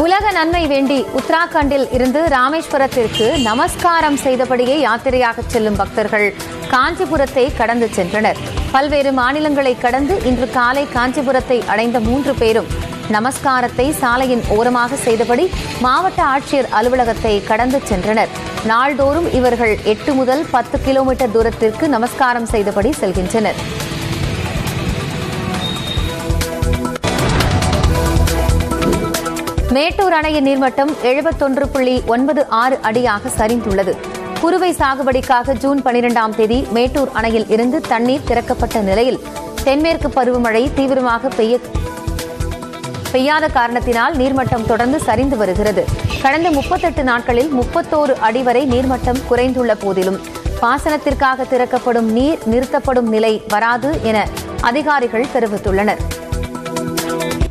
உலக நன்மை வேண்டி உத்தராகண்டில் இருந்து ராமேஸ்வரத்திற்கு நமஸ்காரம் செய்தபடியே யாத்திரையாக செல்லும் பக்தர்கள் காஞ்சிபுரத்தை கடந்து சென்றனர் பல்வேறு மாநிலங்களை கடந்து இன்று காலை காஞ்சிபுரத்தை அடைந்த மூன்று பேரும் நமஸ்காரத்தை சாலையின் ஓரமாக செய்தபடி மாவட்ட ஆட்சியர் அலுவலகத்தை கடந்து சென்றனர் நாள்தோறும் இவர்கள் எட்டு முதல் பத்து கிலோமீட்டர் தூரத்திற்கு நமஸ்காரம் செய்தபடி செல்கின்றனர் மேட்டூர் அணையின் நீர்மட்டம் எழுபத்தொன்று புள்ளி ஒன்பது ஆறு அடியாக சரிந்துள்ளது குறுவை சாகுபடிக்காக ஜூன் பனிரெண்டாம் தேதி மேட்டூர் அணையில் இருந்து தண்ணீர் திறக்கப்பட்ட நிலையில் தென்மேற்கு பருவமழை தீவிரமாக பெய்ய பெய்யாத காரணத்தினால் நீர்மட்டம் தொடர்ந்து சரிந்து வருகிறது கடந்த முப்பத்தெட்டு நாட்களில் முப்பத்தோரு அடி வரை நீர்மட்டம் குறைந்துள்ள போதிலும் பாசனத்திற்காக திறக்கப்படும் நீர் நிறுத்தப்படும் நிலை வராது என அதிகாரிகள் தெரிவித்துள்ளனர்